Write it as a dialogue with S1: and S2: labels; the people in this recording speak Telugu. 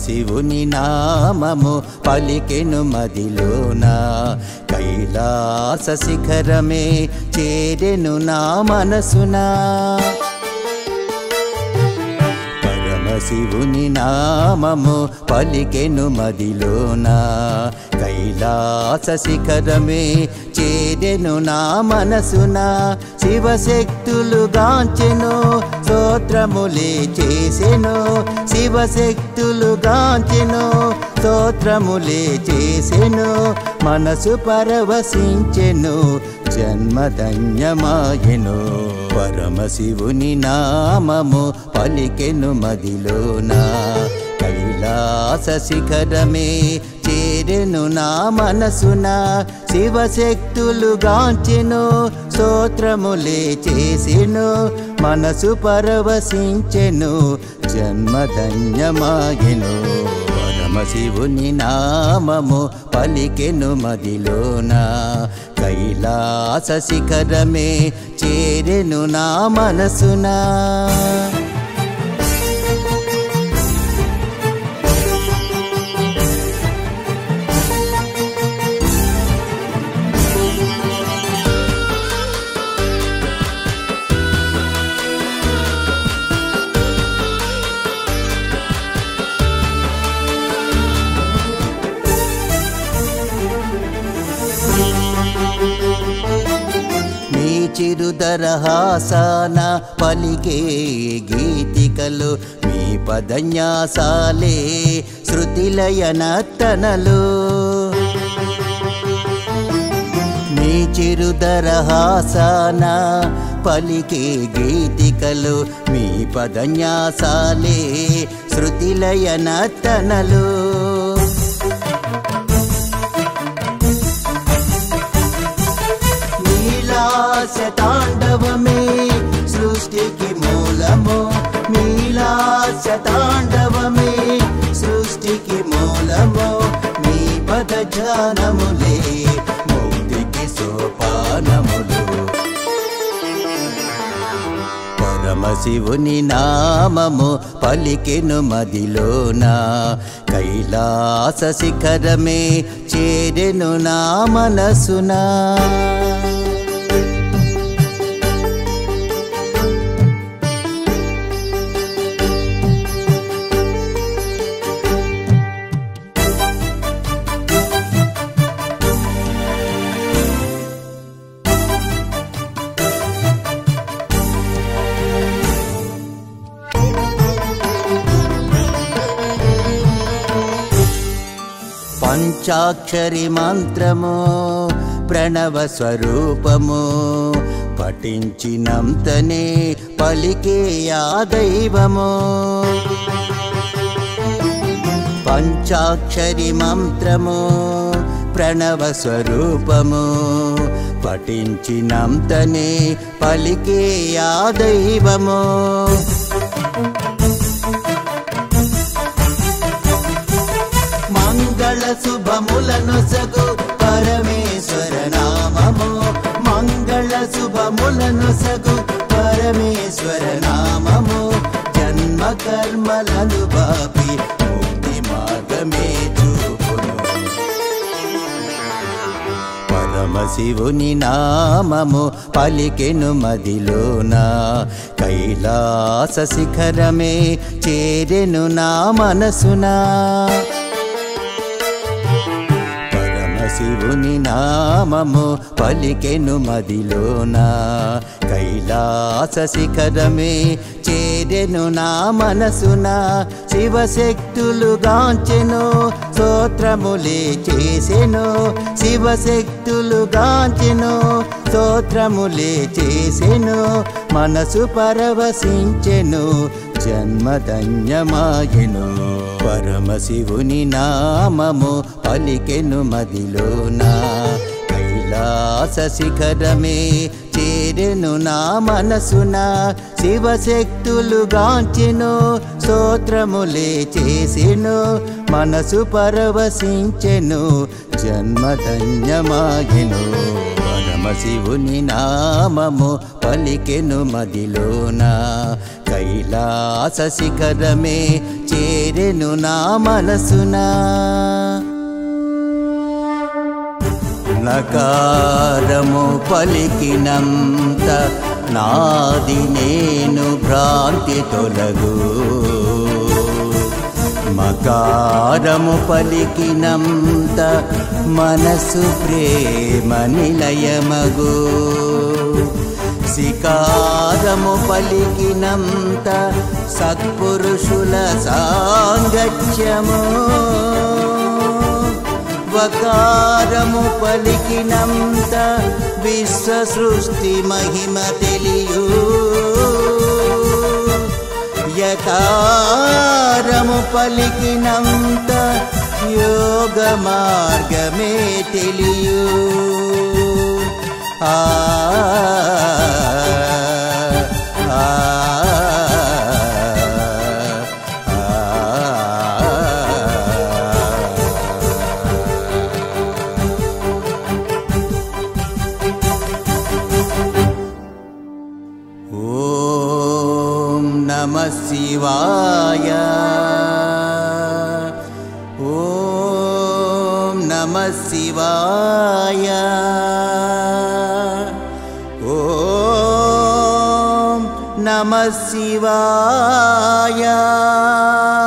S1: పరమశివుని నామము పలికెను మదిలోన కైలాస శిఖరమే చేరెను నా మనసునా పరమశివుని నామము పలికెను మదిలోన కైలాస శిఖరమే చేరెను నా మనసున శివశక్తులు గాంచెను స్తోత్రములే చేసెను శివశక్తులు గాంచెను స్తోత్రములే చేసెను మనసు పరవశించెను జన్మధన్యమాయెను పరమశివుని నామము పలికెను మదిలోన కైలాస శిఖరమే చేరెను నా మనసున శివశక్తులు గాంచెను స్తోత్రములే చేసెను మనసు పరవశించెను జన్మధన్యమాయెను పరమశివుని నామము పలికెను మదిలోన కైలాస శిఖరమే చేరెను నా మనసునా మీ చిరుదరహాసాన పలికే గీతికలు మీ పదన్యాసాలే శృతిలయనర్తనలు మీ చిరుదరహాసాన పలికే గీతికలు మీ పదన్యాసాలే శృతిలయనర్తనలు నీలాశ తాండవమే సృష్టికి మూలము నీలాశ తాండవమే సృష్టికి మూలము నీ పద ధ్యానములే ముక్తికి సోపానములు పరమశివుని నామము పలికెను మదిలోన కైలాస శిఖరమే చేరెను నా మనసునా పంచాక్షరి మంత్రము ప్రణవ స్వరూపము పఠించినంతనే పలికే ఆ దైవము పంచాక్షరి మంత్రము ప్రణవ స్వరూపము పఠించినంతనే పలికే ఆ దైవము మంగళ శుభములను సగు పరమేశ్వర నామము మంగళ శుభములను సగు పరమేశ్వర నామము జన్మ కర్మలను బాపి ముక్తి మార్గమే చూపును పరమశివుని నామము పలికెను మదిలోన కైలాస శిఖరమే చేరెను నా మనసునా పరమశివుని నామము పలికెను మదిలోన కైలాస శిఖరమే చేరెను నా మనసున శివశక్తులు గాంచెను స్తోత్రములే చేసెను శివశక్తులు గాంచెను స్తోత్రములే చేసెను మనసు పరవశించెను జన్మధన్యమాయెను పరమశివుని నామము పలికెను మదిలోన కైలాస శిఖరమే చేరెను నా మనసున శివశక్తులు గాంచెను స్తోత్రములే చేసెను మనసు పరవశించెను జన్మధన్యమాయెను పరమ పరమశివుని నామము పలికెను మదిలోన కైలాస శిఖరమే చేరెను నా మనసునా నకారము పలికినంత నాది నేను భ్రాంతి తొలగు మకారము పలికినంత మనసు ప్రేమ నిలయమగు శికారము పలికినంత సత్పురుషుల సాంగత్యము వకారము పలికినంత విశ్వ సృష్టి మహిమ తెలియు యకారము పలికినంత యోగ మార్గమే తెలియు ఆ ఆ, ఓం నమ శివాయ ఓం నమ శివాయ ఓం నమ శివాయ